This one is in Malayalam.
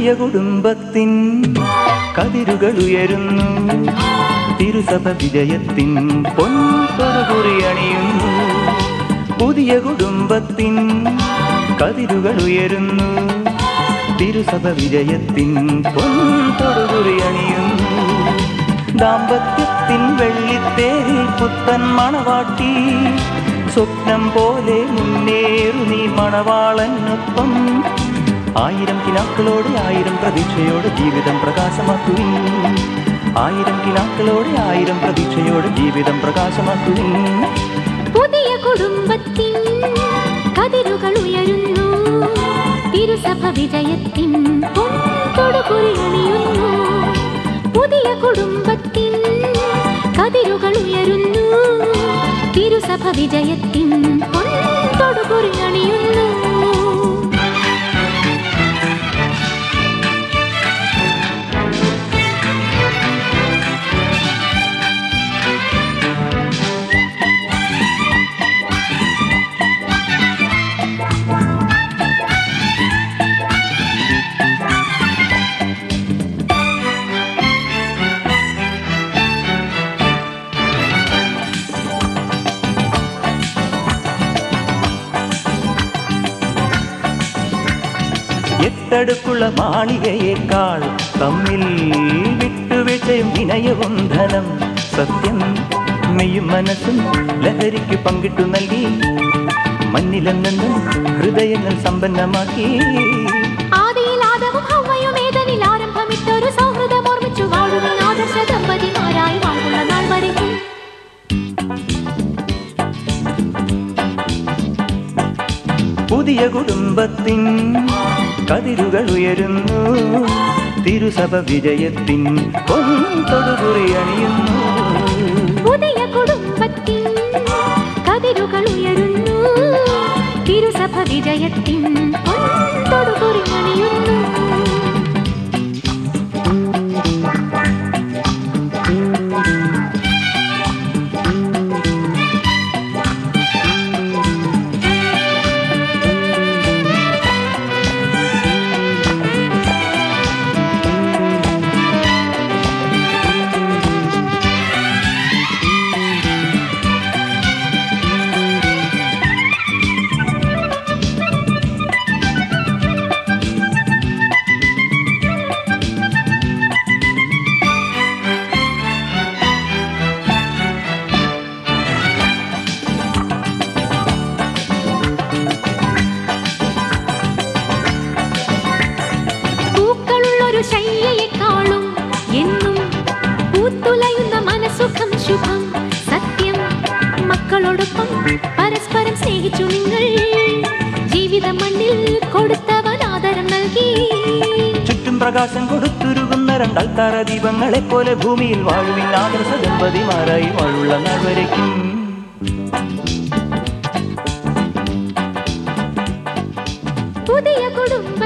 പുതിയ കുടുംബത്തിൻ കതിരുകൾ ഉയരുന്നു തിരുസഭ വിജയത്തിൻ പൊൻതൊടുകുറി അണിയുന്നു പുതിയ കുടുംബത്തിൻ കതിരുകൾ ഉയരുന്നു തിരുസഭ വിജയത്തിൻ പൊൻതൊടുകുറി അണിയുന്നു ദാമ്പത്യത്തിൻ വെള്ളിത്തേരിൽ പുത്തൻ മണവാട്ടി സ്വപ്നം പോലെ മുന്നേറു നീ മണവാളനൊപ്പം ആയിരം കിനാക്കളോടെ ആയിരം പ്രതീക്ഷയോടെ ജീവിതം പ്രകാശമാക്കുവിൻ ആയിരം കിനാക്കളോടെ ആയിരം പ്രതീക്ഷയോടെ ജീവിതം പ്രകാശമാക്കുവിൻ പുതിയ കുടുംബത്തിൻ കതിരുകൾ ഉയരുന്നു തിരുസഭ വിജയത്തിൻ പൊൻതൊടുകുറി അണിയുന്നു പുതിയ കുടുംബത്തിൻ കതിരുകൾ ഉയരുന്നു തിരുസഭ വിജയത്തിൻ പൊൻതൊടുകുറി അണിയുന്നു എട്ടടുക്കുള്ള മാളികയേക്കാൾ തമ്മിൽ വിട്ടുവീഴ്ചയും വിനയവും ധനം സത്യം മെയ്യും മനസ്സും ലഹരിക്ക് പങ്കിട്ടു നൽകി മണ്ണിലെന്നെന്നും ഹൃദയങ്ങൾ സമ്പന്നമാക്കി ആദിയിൽ ആദവും ഹവ്വയും ഏതനിൽ ആരംഭമിട്ടൊരു സൗഹൃദം ഓർമ്മിച്ചു വാഴുവിൻ ആദർശ ദമ്പതിമാരായി വാഴുള്ള നാൾ വരയ്ക്കും പുതിയ കുടുംബത്തിൻ കതിരുകൾ ഉയരുന്നു തിരുസഭ വിജയത്തിൻ പൊൻതൊടുകുറി അണിയുന്നു പുതിയ കുടുംബത്തിൻ കതിരുകൾ ഉയരുന്നു തിരുസഭ വിജയത്തിൻ പൊൻതൊടുകുറി അണിയുന്നു പൂക്കളുള്ളൊരു ശയ്യയെക്കാളും എന്നും പൂത്തുലയുന്ന മനസുഖം ശുഭം സത്യം മക്കളോടൊപ്പം പരസ്പരം സ്നേഹിച്ചു നിങ്ങൾ ജീവിത മണ്ണിൽ കൊടുത്തവൻ ആദരം നൽകി ചുറ്റും പ്രകാശം കൊടുത്തുരുകുന്ന രണ്ടാൾത്താര ദീപങ്ങളെ പോലെ ഭൂമിയിൽ വാഴുവിൻ ആദർശ ദമ്പതിമാരായി വാഴുള്ള നാൾ വരയ്ക്കും പുതിയ കുടുംബ